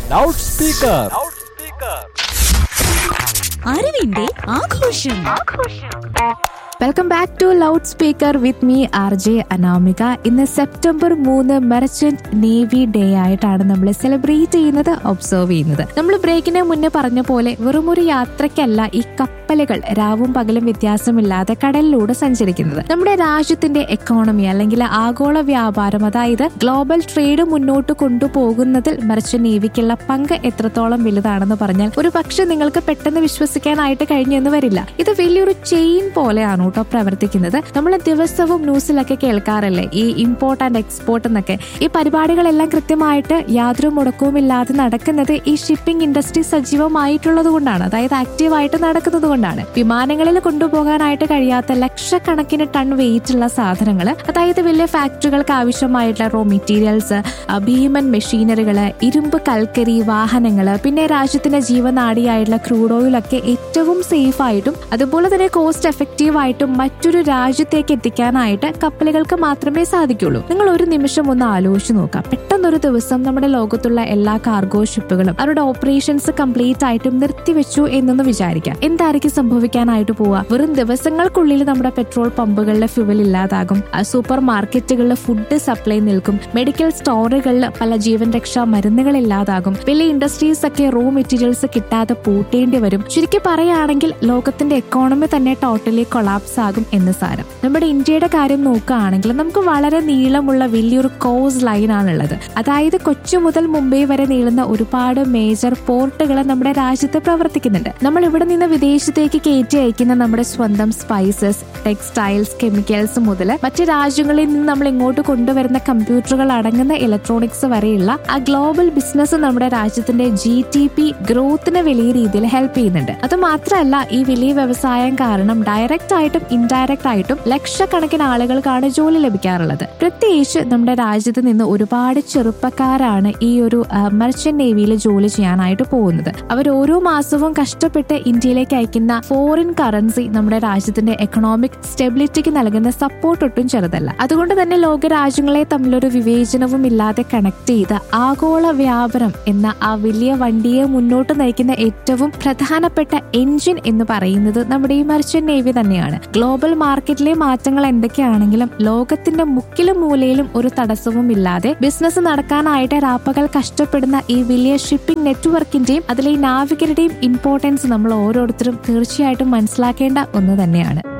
loud speaker അറിവിന്റെ ആഘോഷം welcome back to loud speaker with me R J Anamika ഇന്ന് September മൂന്ന് മെർച്ചന്റ് നേവി ഡേ ആയിട്ടാണ് നമ്മൾ സെലിബ്രേറ്റ് ചെയ്യുന്നത് ഒബ്സർവ് ചെയ്യുന്നത് നമ്മൾ ബ്രേക്കിന് മുന്നേ പറഞ്ഞ പോലെ വെറുമൊരു യാത്രയ്ക്കല്ല ഈ കപ്പലുകൾ രാവും പകലും വ്യത്യാസമില്ലാതെ കടലിലൂടെ സഞ്ചരിക്കുന്നത് നമ്മുടെ രാജ്യത്തിന്റെ എക്കോണമി അല്ലെങ്കിൽ ആഗോള വ്യാപാരം അതായത് ഗ്ലോബൽ ട്രേഡ് മുന്നോട്ട് കൊണ്ടുപോകുന്നതിൽ മെർച്ചന്റ് നേവിക്കുള്ള പങ്ക് എത്രത്തോളം വലുതാണെന്ന് പറഞ്ഞാൽ ഒരു പക്ഷെ നിങ്ങൾക്ക് പെട്ടെന്ന് വിശ്വസിക്കാനായിട്ട് കഴിഞ്ഞെന്ന് വരില്ല ഇത് വലിയൊരു ചെയിൻ പോലെയാണ് കേട്ടോ പ്രവർത്തിക്കുന്നത് നമ്മൾ ദിവസവും ന്യൂസിലൊക്കെ കേൾക്കാറില്ലേ ഈ ഇമ്പോർട്ട് ആൻഡ് എക്സ്പോർട്ട് എന്നൊക്കെ ഈ പരിപാടികളെല്ലാം കൃത്യമായിട്ട് യാതൊരു മുടക്കവും ഇല്ലാതെ നടക്കുന്നത് ഈ ഷിപ്പിംഗ് ഇൻഡസ്ട്രി സജീവമായിട്ടുള്ളത് കൊണ്ടാണ് അതായത് ആക്റ്റീവായിട്ട് നടക്കുന്നത് കൊണ്ടാണ് വിമാനങ്ങളിൽ കൊണ്ടുപോകാനായിട്ട് കഴിയാത്ത ലക്ഷക്കണക്കിന് ടൺ വെയിറ്റ് ഉള്ള സാധനങ്ങൾ അതായത് വലിയ ഫാക്ടറികൾക്ക് ആവശ്യമായിട്ടുള്ള റോ മെറ്റീരിയൽസ് ഭീമൻ മെഷീനറികള് ഇരുമ്പ് കൽക്കരി വാഹനങ്ങള് പിന്നെ രാജ്യത്തിന്റെ ജീവനാടിയായിട്ടുള്ള ക്രൂഡ് ഓയിൽ ഒക്കെ ഏറ്റവും സേഫ് ആയിട്ടും അതുപോലെ തന്നെ കോസ്റ്റ് എഫക്റ്റീവ് ആയിട്ടും മറ്റൊരു രാജ്യത്തേക്ക് എത്തിക്കാനായിട്ട് കപ്പലുകൾക്ക് മാത്രമേ സാധിക്കുള്ളൂ നിങ്ങൾ ഒരു നിമിഷം ഒന്ന് ആലോചിച്ച് നോക്കാം പെട്ടെന്നൊരു ദിവസം നമ്മുടെ ലോകത്തുള്ള എല്ലാ കാർഗോ ഷിപ്പുകളും അവരുടെ ഓപ്പറേഷൻസ് കംപ്ലീറ്റ് ആയിട്ടും നിർത്തിവെച്ചു എന്നൊന്ന് വിചാരിക്കാം എന്തായിരിക്കും സംഭവിക്കാനായിട്ട് പോവുക വെറും ദിവസങ്ങൾക്കുള്ളിൽ നമ്മുടെ പെട്രോൾ പമ്പുകളിലെ ഫ്യൂവൽ ഇല്ലാതാകും ആ സൂപ്പർ മാർക്കറ്റുകളിൽ ഫുഡ് സപ്ലൈ നിൽക്കും മെഡിക്കൽ സ്റ്റോറുകളിൽ പല ജീവൻ രക്ഷാ മരുന്നുകൾ ഇല്ലാതാകും വലിയ ഇൻഡസ്ട്രീസ് ഒക്കെ റോ മെറ്റീരിയൽസ് കിട്ടാതെ പൂട്ടേണ്ടി വരും ചുരുക്കി പറയുകയാണെങ്കിൽ ലോകത്തിന്റെ എക്കോണമി തന്നെ ടോട്ടലി കൊളാപ്സ് ആകും എന്ന് സാരം നമ്മുടെ ഇന്ത്യയുടെ കാര്യം നോക്കുകയാണെങ്കിൽ നമുക്ക് വളരെ നീളമുള്ള വലിയൊരു കോസ് ലൈൻ ആണുള്ളത് അതായത് കൊച്ചു മുതൽ മുംബൈ വരെ നീളുന്ന ഒരുപാട് മേജർ പോർട്ടുകൾ നമ്മുടെ രാജ്യത്ത് പ്രവർത്തിക്കുന്നുണ്ട് നമ്മൾ ഇവിടെ നിന്ന് വിദേശത്തേക്ക് കയറ്റി അയക്കുന്ന നമ്മുടെ സ്വന്തം സ്പൈസസ് ടെക്സ്റ്റൈൽസ് കെമിക്കൽസ് മുതൽ മറ്റ് രാജ്യങ്ങളിൽ നിന്ന് നമ്മൾ ഇങ്ങോട്ട് കൊണ്ടുവരുന്ന കമ്പ്യൂട്ടറുകൾ അടങ്ങുന്ന ഇലക്ട്രോണിക്സ് വരെയുള്ള ആ ഗ്ലോബൽ ബിസിനസ് നമ്മുടെ രാജ്യത്തിന്റെ ജി ടി പി ഗ്രോത്തിന് വലിയ രീതിയിൽ ഹെൽപ്പ് ചെയ്യുന്നുണ്ട് അത് മാത്രമല്ല ഈ വലിയ വ്യവസായം കാരണം ഡയറക്റ്റ് ആയിട്ടും ഇൻഡയറക്റ്റ് ആയിട്ടും ലക്ഷക്കണക്കിന് ആളുകൾക്കാണ് ജോലി ലഭിക്കാറുള്ളത് പ്രത്യേകിച്ച് നമ്മുടെ രാജ്യത്ത് നിന്ന് ഒരുപാട് ചെറുപ്പക്കാരാണ് ഈ ഒരു മെർച്ചന്റ് നേവിയിൽ ജോലി ചെയ്യാനായിട്ട് പോകുന്നത് അവർ ഓരോ മാസവും കഷ്ടപ്പെട്ട് ഇന്ത്യയിലേക്ക് അയക്കുന്ന ഫോറിൻ കറൻസി നമ്മുടെ രാജ്യത്തിന്റെ എക്കണോമിക് സ്റ്റെബിലിറ്റിക്ക് നൽകുന്ന സപ്പോർട്ട് ഒട്ടും ചെറുതല്ല അതുകൊണ്ട് തന്നെ ലോക രാജ്യങ്ങളെ തമ്മിലൊരു വിവേചനവും ഇല്ലാതെ കണക്ട് ചെയ്ത് ആഗോള വ്യാപാരം എന്ന ആ വലിയ വണ്ടിയെ മുന്നോട്ട് നയിക്കുന്ന ഏറ്റവും പ്രധാനപ്പെട്ട എഞ്ചിൻ എന്ന് പറയുന്നത് നമ്മുടെ ഈ മെർച്ചന്റ് നേവി തന്നെയാണ് ഗ്ലോബൽ മാർക്കറ്റിലെ മാറ്റങ്ങൾ എന്തൊക്കെയാണെങ്കിലും ലോകത്തിന്റെ മുക്കിലും മൂലയിലും ഒരു തടസ്സവും ഇല്ലാതെ ബിസിനസ് നടക്കാനായിട്ട് രാപ്പകൽ കഷ്ടപ്പെടുന്ന ഈ വലിയ ഷിപ്പിംഗ് നെറ്റ്വർക്കിന്റെയും അതിലെ ഈ നാവികരുടെയും ഇമ്പോർട്ടൻസ് നമ്മൾ ഓരോരുത്തരും തീർച്ചയായിട്ടും മനസ്സിലാക്കേണ്ട ഒന്ന് തന്നെയാണ്